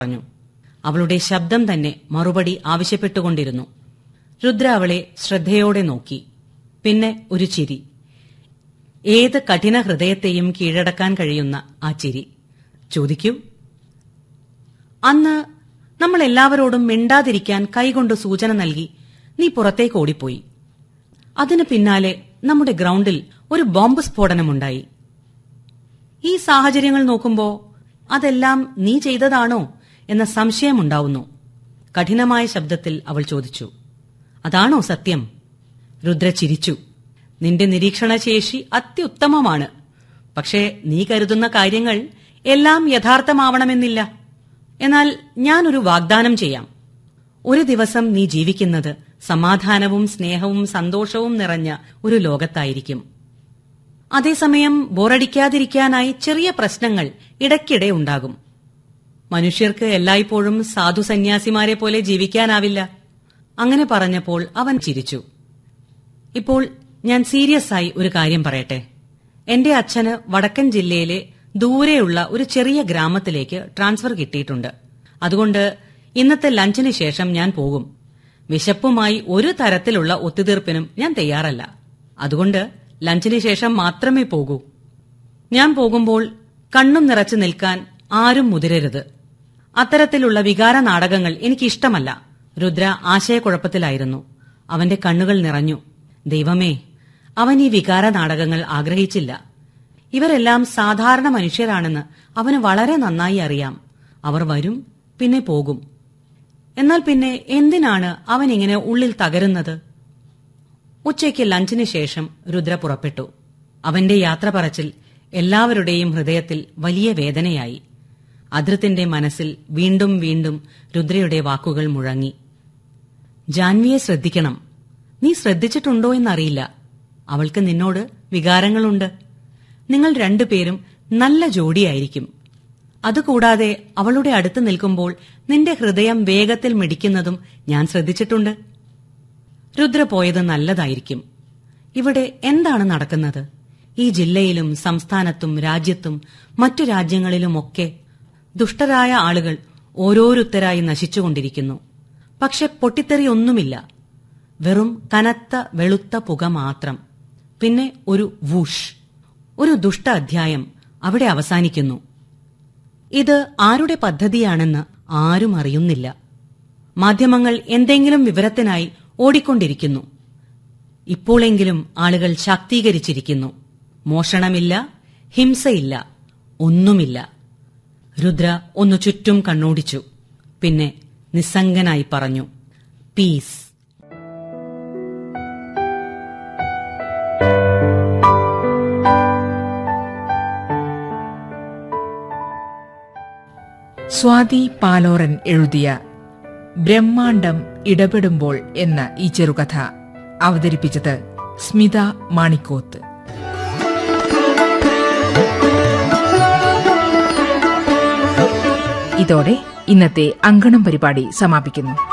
പറഞ്ഞു അവളുടെ ശബ്ദം തന്നെ മറുപടി ആവശ്യപ്പെട്ടുകൊണ്ടിരുന്നു രുദ്ര അവളെ ശ്രദ്ധയോടെ നോക്കി പിന്നെ ഒരു ചിരി ഏത് കഠിന ഹൃദയത്തെയും കീഴടക്കാൻ കഴിയുന്ന ആ ചിരി ചോദിക്കൂ അന്ന് നമ്മൾ എല്ലാവരോടും മിണ്ടാതിരിക്കാൻ കൈകൊണ്ട് സൂചന നൽകി നീ പുറത്തേക്ക് ഓടിപ്പോയി അതിനു പിന്നാലെ നമ്മുടെ ഗ്രൗണ്ടിൽ ഒരു ബോംബ് സ്ഫോടനമുണ്ടായി ഈ സാഹചര്യങ്ങൾ നോക്കുമ്പോ അതെല്ലാം നീ ചെയ്തതാണോ എന്ന സംശയമുണ്ടാവുന്നു കഠിനമായ ശബ്ദത്തിൽ അവൾ ചോദിച്ചു അതാണോ സത്യം രുദ്ര ചിരിച്ചു നിന്റെ നിരീക്ഷണശേഷി അത്യുത്തമമാണ് പക്ഷേ നീ കരുതുന്ന കാര്യങ്ങൾ എല്ലാം യഥാർത്ഥമാവണമെന്നില്ല എന്നാൽ ഞാനൊരു വാഗ്ദാനം ചെയ്യാം ഒരു ദിവസം നീ ജീവിക്കുന്നത് സമാധാനവും സ്നേഹവും സന്തോഷവും നിറഞ്ഞ ഒരു ലോകത്തായിരിക്കും അതേസമയം ബോറടിക്കാതിരിക്കാനായി ചെറിയ പ്രശ്നങ്ങൾ ഇടയ്ക്കിടെ ഉണ്ടാകും മനുഷ്യർക്ക് എല്ലായ്പ്പോഴും സാധു സന്യാസിമാരെ പോലെ ജീവിക്കാനാവില്ല അങ്ങനെ പറഞ്ഞപ്പോൾ അവൻ ചിരിച്ചു ഇപ്പോൾ ഞാൻ സീരിയസ് ആയി ഒരു കാര്യം പറയട്ടെ എന്റെ അച്ഛന് വടക്കൻ ജില്ലയിലെ ദൂരെയുള്ള ഒരു ചെറിയ ഗ്രാമത്തിലേക്ക് ട്രാൻസ്ഫർ കിട്ടിയിട്ടുണ്ട് അതുകൊണ്ട് ഇന്നത്തെ ലഞ്ചിന് ശേഷം ഞാൻ പോകും വിശപ്പുമായി ഒരു തരത്തിലുള്ള ഒത്തുതീർപ്പിനും ഞാൻ തയ്യാറല്ല അതുകൊണ്ട് ലഞ്ചിന് ശേഷം മാത്രമേ പോകൂ ഞാൻ പോകുമ്പോൾ കണ്ണും നിറച്ചു നിൽക്കാൻ ആരും മുതിരരുത് അത്തരത്തിലുള്ള വികാര നാടകങ്ങൾ എനിക്കിഷ്ടമല്ല രുദ്ര ആശയക്കുഴപ്പത്തിലായിരുന്നു അവന്റെ കണ്ണുകൾ നിറഞ്ഞു ദൈവമേ അവൻ ഈ വികാര നാടകങ്ങൾ ആഗ്രഹിച്ചില്ല ഇവരെല്ലാം സാധാരണ മനുഷ്യരാണെന്ന് അവന് വളരെ നന്നായി അറിയാം അവർ വരും പിന്നെ പോകും എന്നാൽ പിന്നെ എന്തിനാണ് അവൻ ഇങ്ങനെ ഉള്ളിൽ തകരുന്നത് ഉച്ചയ്ക്ക് ലഞ്ചിന് ശേഷം രുദ്ര പുറപ്പെട്ടു അവന്റെ യാത്ര പറച്ചിൽ എല്ലാവരുടെയും ഹൃദയത്തിൽ വലിയ വേദനയായി അധൃത്തിന്റെ മനസ്സിൽ വീണ്ടും വീണ്ടും രുദ്രയുടെ വാക്കുകൾ മുഴങ്ങി ജാൻവിയെ ശ്രദ്ധിക്കണം നീ ശ്രദ്ധിച്ചിട്ടുണ്ടോ എന്നറിയില്ല അവൾക്ക് നിന്നോട് വികാരങ്ങളുണ്ട് നിങ്ങൾ രണ്ടുപേരും നല്ല ജോഡിയായിരിക്കും അതുകൂടാതെ അവളുടെ അടുത്ത് നിൽക്കുമ്പോൾ നിന്റെ ഹൃദയം വേഗത്തിൽ മിടിക്കുന്നതും ഞാൻ ശ്രദ്ധിച്ചിട്ടുണ്ട് രുദ്ര പോയത് നല്ലതായിരിക്കും ഇവിടെ എന്താണ് നടക്കുന്നത് ഈ ജില്ലയിലും സംസ്ഥാനത്തും രാജ്യത്തും മറ്റു രാജ്യങ്ങളിലുമൊക്കെ ദുഷ്ടരായ ആളുകൾ ഓരോരുത്തരായി നശിച്ചുകൊണ്ടിരിക്കുന്നു പക്ഷെ പൊട്ടിത്തെറിയൊന്നുമില്ല വെറും കനത്ത വെളുത്ത പുക മാത്രം പിന്നെ ഒരു വൂഷ് ഒരു ദുഷ്ട അധ്യായം അവിടെ അവസാനിക്കുന്നു ഇത് ആരുടെ പദ്ധതിയാണെന്ന് ആരും അറിയുന്നില്ല മാധ്യമങ്ങൾ എന്തെങ്കിലും വിവരത്തിനായി ഓടിക്കൊണ്ടിരിക്കുന്നു ഇപ്പോഴെങ്കിലും ആളുകൾ ശാക്തീകരിച്ചിരിക്കുന്നു മോഷണമില്ല ഹിംസയില്ല ഒന്നുമില്ല രുദ്ര ഒന്നു ചുറ്റും കണ്ണോടിച്ചു പിന്നെ നിസ്സംഗനായി പറഞ്ഞു പീസ് സ്വാതി പാലോറൻ എഴുതിയ ബ്രഹ്മാണ്ടം ഇടപെടുമ്പോൾ എന്ന ഈ ചെറുകഥ അവതരിപ്പിച്ചത് സ്മിത മാണിക്കോത്ത് ഇതോടെ ഇന്നത്തെ അങ്കണം പരിപാടി സമാപിക്കുന്നു